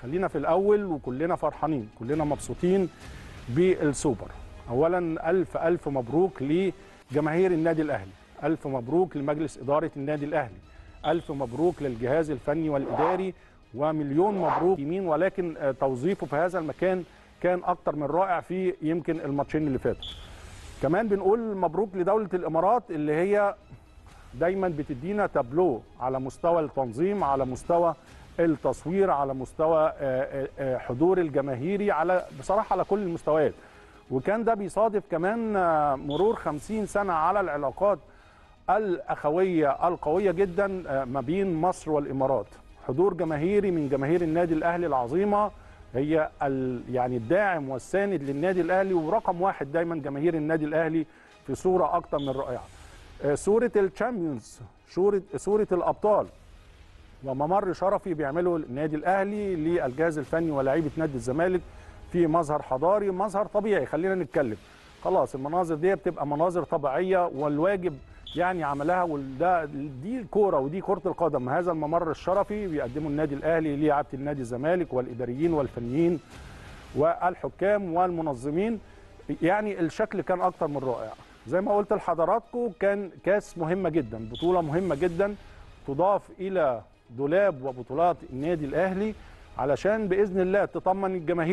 خلينا في الاول وكلنا فرحانين كلنا مبسوطين بالسوبر اولا الف الف مبروك لجماهير النادي الاهلي الف مبروك لمجلس اداره النادي الاهلي الف مبروك للجهاز الفني والاداري ومليون مبروك يمين ولكن آه، توظيفه في هذا المكان كان اكتر من رائع في يمكن الماتشين اللي فاتوا كمان بنقول مبروك لدوله الامارات اللي هي دايما بتدينا تابلو على مستوى التنظيم على مستوى التصوير على مستوى آه، آه، آه، حضور الجماهيري على بصراحه على كل المستويات وكان ده بيصادف كمان آه، مرور 50 سنه على العلاقات الاخويه القويه جدا آه، ما بين مصر والامارات حضور جماهيري من جماهير النادي الاهلي العظيمه هي ال يعني الداعم والساند للنادي الاهلي ورقم واحد دايما جماهير النادي الاهلي في صوره اكتر من رائعه آه، صوره الشامبيونز صوره صوره الابطال وممر شرفي بيعمله النادي الاهلي للجهاز الفني ولاعيبه نادي الزمالك في مظهر حضاري مظهر طبيعي خلينا نتكلم خلاص المناظر دي بتبقى مناظر طبيعيه والواجب يعني عملها وده دي الكوره ودي كره القدم هذا الممر الشرفي بيقدمه النادي الاهلي لعبه النادي الزمالك والاداريين والفنيين والحكام والمنظمين يعني الشكل كان اكتر من رائع زي ما قلت لحضراتكم كان كاس مهمه جدا بطوله مهمه جدا تضاف الى دولاب وبطولات النادي الاهلي علشان باذن الله تطمن الجماهير